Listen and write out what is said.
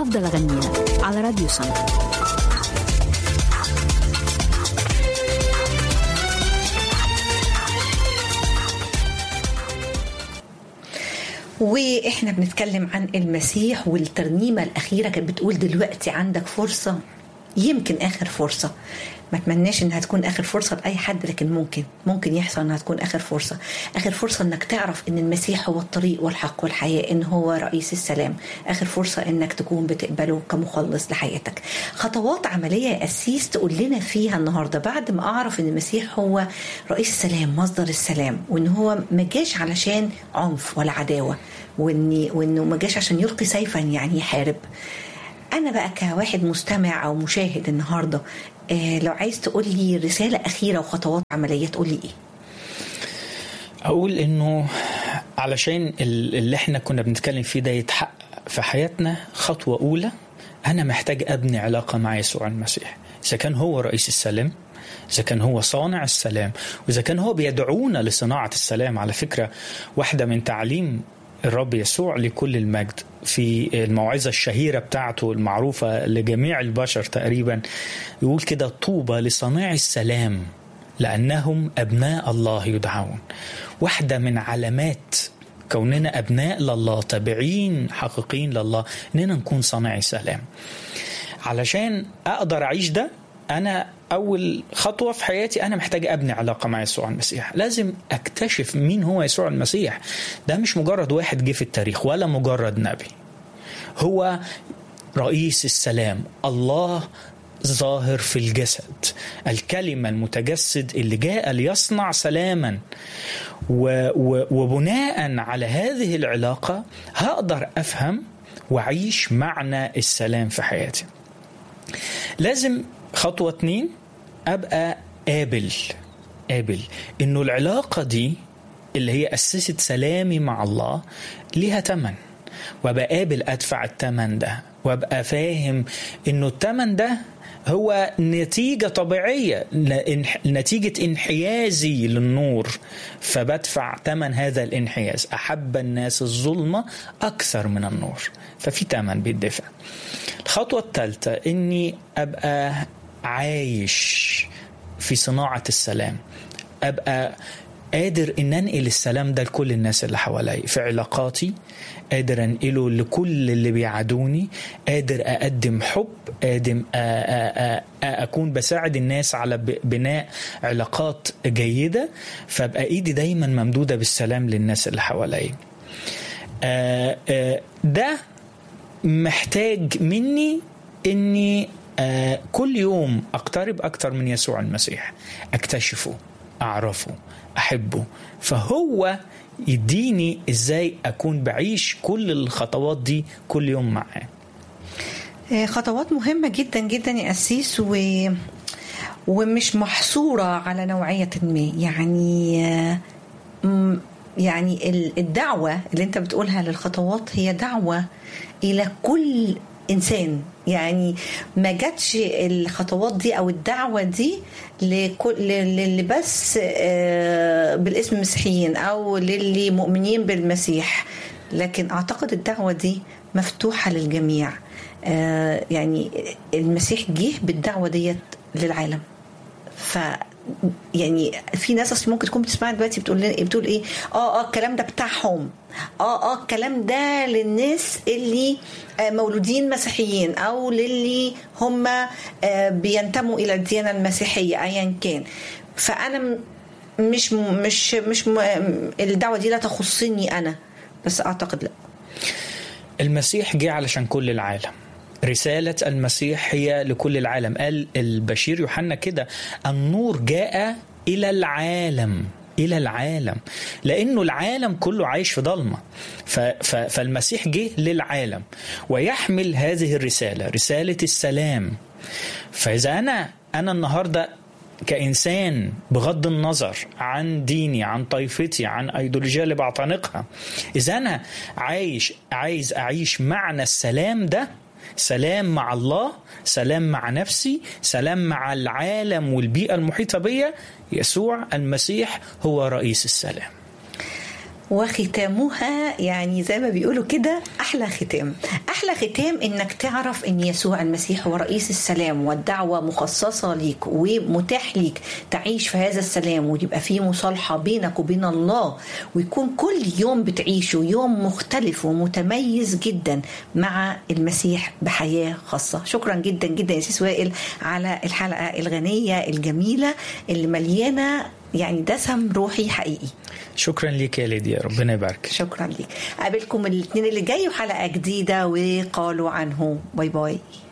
هفضل أغني لك على راديو سما واحنا بنتكلم عن المسيح والترنيمه الاخيره كانت بتقول دلوقتي عندك فرصه يمكن اخر فرصه ما اتمناش انها تكون اخر فرصه لاي حد لكن ممكن ممكن يحصل انها تكون اخر فرصه اخر فرصه انك تعرف ان المسيح هو الطريق والحق والحياه ان هو رئيس السلام اخر فرصه انك تكون بتقبله كمخلص لحياتك خطوات عمليه يا قسيس تقول لنا فيها النهارده بعد ما اعرف ان المسيح هو رئيس السلام مصدر السلام وان هو ما جاش علشان عنف ولا عداوه وإني وانه ما جاش عشان يلقي سيفا يعني يحارب انا بقى كواحد مستمع او مشاهد النهارده آه لو عايز تقول لي رساله اخيره وخطوات عمليه تقول لي ايه اقول انه علشان اللي احنا كنا بنتكلم فيه ده يتحقق في حياتنا خطوه اولى انا محتاج ابني علاقه مع يسوع المسيح اذا كان هو رئيس السلام إذا كان هو صانع السلام وإذا كان هو بيدعونا لصناعة السلام على فكرة واحدة من تعليم الرب يسوع لكل المجد في الموعظة الشهيرة بتاعته المعروفة لجميع البشر تقريبا يقول كده طوبى لصناع السلام لأنهم أبناء الله يدعون واحدة من علامات كوننا أبناء لله تابعين حقيقيين لله إننا نكون صانعي سلام علشان أقدر أعيش ده أنا أول خطوة في حياتي أنا محتاج أبني علاقة مع يسوع المسيح لازم أكتشف مين هو يسوع المسيح ده مش مجرد واحد جه في التاريخ ولا مجرد نبي هو رئيس السلام الله ظاهر في الجسد الكلمة المتجسد اللي جاء ليصنع سلاما و و وبناء على هذه العلاقة هقدر أفهم وأعيش معنى السلام في حياتي لازم خطوة اتنين أبقى قابل قابل إنه العلاقة دي اللي هي أسست سلامي مع الله ليها تمن وأبقى قابل أدفع التمن ده وأبقى فاهم إنه التمن ده هو نتيجة طبيعية نتيجة انحيازي للنور فبدفع ثمن هذا الانحياز أحب الناس الظلمة أكثر من النور ففي ثمن بيدفع الخطوة الثالثة إني أبقى عايش في صناعة السلام أبقى قادر ان انقل السلام ده لكل الناس اللي حواليا في علاقاتي قادر انقله لكل اللي بيعادوني قادر اقدم حب قادر اكون بساعد الناس على بناء علاقات جيده فابقى ايدي دايما ممدوده بالسلام للناس اللي حواليا ده محتاج مني اني كل يوم اقترب اكتر من يسوع المسيح اكتشفه اعرفه احبه فهو يديني ازاي اكون بعيش كل الخطوات دي كل يوم معاه خطوات مهمة جدا جدا يا أسيس و... ومش محصورة على نوعية ما يعني يعني الدعوة اللي انت بتقولها للخطوات هي دعوة إلى كل انسان يعني ما جاتش الخطوات دي او الدعوه دي لكل للي بس بالاسم مسيحيين او للي مؤمنين بالمسيح لكن اعتقد الدعوه دي مفتوحه للجميع يعني المسيح جه بالدعوه ديت للعالم ف يعني في ناس اصلا ممكن تكون بتسمعنا دلوقتي بتقول لنا بتقول ايه اه اه الكلام ده بتاعهم اه اه الكلام ده للناس اللي آه مولودين مسيحيين او للي هم آه بينتموا الى الديانه المسيحيه ايا كان فانا مش مش مش الدعوه دي لا تخصني انا بس اعتقد لا المسيح جه علشان كل العالم رسالة المسيح هي لكل العالم قال البشير يوحنا كده النور جاء إلى العالم إلى العالم لأنه العالم كله عايش في ضلمة فالمسيح جه للعالم ويحمل هذه الرسالة رسالة السلام فإذا أنا أنا النهاردة كإنسان بغض النظر عن ديني عن طائفتي عن أيديولوجيا اللي بعتنقها إذا أنا عايش عايز أعيش معنى السلام ده سلام مع الله سلام مع نفسي سلام مع العالم والبيئة المحيطة بيا يسوع المسيح هو رئيس السلام وختامها يعني زي ما بيقولوا كده احلى ختام احلى ختام انك تعرف ان يسوع المسيح هو رئيس السلام والدعوه مخصصه ليك ومتاح ليك تعيش في هذا السلام ويبقى في مصالحه بينك وبين الله ويكون كل يوم بتعيشه يوم مختلف ومتميز جدا مع المسيح بحياه خاصه شكرا جدا جدا يا سيس وائل على الحلقه الغنيه الجميله اللي مليانه يعني دسم روحي حقيقي شكرا ليك يا ليديا ربنا يبارك شكرا ليك قابلكم الاثنين اللي جاي وحلقه جديده وقالوا عنه باي باي